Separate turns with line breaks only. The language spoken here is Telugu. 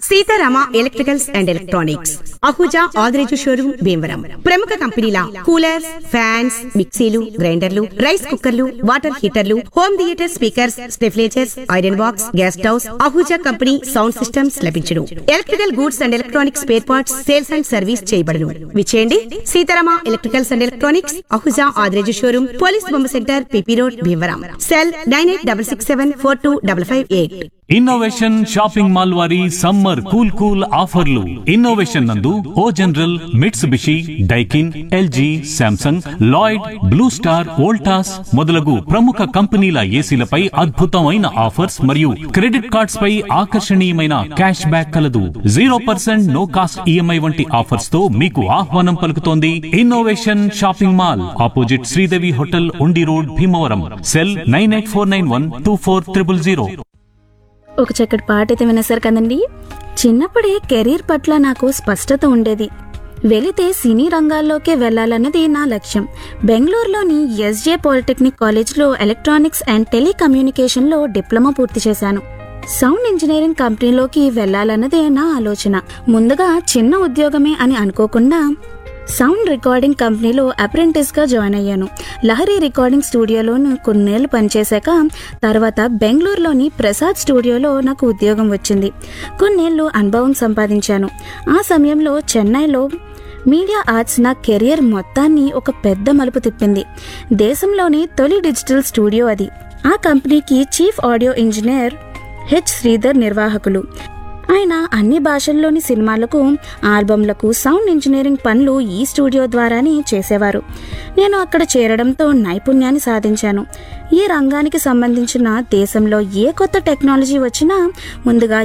Sitarama electricals and electronics Ahuja Adireju showroom Bhimavaram ప్రముఖ కంపెనీల కూలర్స్ ఫ్యాన్స్ మిక్సీలు గ్రైండర్లు రైస్ కుక్కర్లు వాటర్ హీటర్లు home theatre speakers stabilisers iron box gas stoves Ahuja company sound systems లభించును electrical goods and electronics spare parts sales and service చేయబడును విచేయండి Sitarama electricals and electronics Ahuja Adireju showroom police బొమ్మ centre P P road Bhimavaram cell nine eight double six seven four two double five eight
innovation shopping mall వారి సమ్మర్ కూల్ కూల్ ఆఫర్లు ఇన్నోవేషన్ నందు O General Mitsubishi Daikin LG Samsung Lloyd Blue Star Voltas మొదలగు ప్రముఖ కంపెనీల ఏసీలపై అద్భుతమైన ఆఫర్స్ మరియు క్రెడిట్ కార్డ్స్ పై ఆకర్షణీయమైన క్యాష్ బ్యాక్ కలదు zero percent no cost EMI వంటి ఆఫర్స్ తో మీకు ఆహ్వానం పలుకుతోంది innovation shopping mall opposite Sridevi hotel Undi road Bhimavaram cell nine eight four nine one two four triple zero
ఒక చక్కటి పాట అయితే వినేశారు కదండి చిన్నప్పుడే కెరీర్ పట్ల నాకు స్పష్టత ఉండేది వెళితే సినీ రంగాల్లోకే వెళ్ళాలన్నది నా లక్ష్యం బెంగళూరులోని ఎస్జే పాలిటెక్నిక్ కాలేజ్లో ఎలక్ట్రానిక్స్ అండ్ టెలికమ్యూనికేషన్లో డిప్లొమా పూర్తి చేశాను సౌండ్ ఇంజనీరింగ్ కంపెనీలోకి వెళ్ళాలన్నదే నా ఆలోచన ముందుగా చిన్న ఉద్యోగమే అని అనుకోకుండా సౌండ్ రికార్డింగ్ కంపెనీలో అప్రెంటిస్ గా జాయిన్ అయ్యాను లహరి రికార్డింగ్ స్టూడియోలోను కొన్నేళ్లు పనిచేశాక తర్వాత బెంగళూరులోని ప్రసాద్ స్టూడియోలో నాకు ఉద్యోగం వచ్చింది కొన్నేళ్లు అనుభవం సంపాదించాను ఆ సమయంలో చెన్నైలో మీడియా ఆర్ట్స్ నా కెరియర్ మొత్తాన్ని ఒక పెద్ద మలుపు తిప్పింది దేశంలోని తొలి డిజిటల్ స్టూడియో అది ఆ కంపెనీకి chief audio engineer H Sridhar నిర్వాహకులు ఆయన అన్ని భాషల్లోని సినిమాలకు ఆల్బమ్లకు సౌండ్ ఇంజనీరింగ్ పనులు ఈ స్టూడియో ద్వారానే చేసేవారు నేను అక్కడ చేరడంతో నైపుణ్యాన్ని సాధించాను ఈ రంగానికి సంబంధించిన దేశంలో ఏ కొత్త టెక్నాలజీ వచ్చినా ముందుగా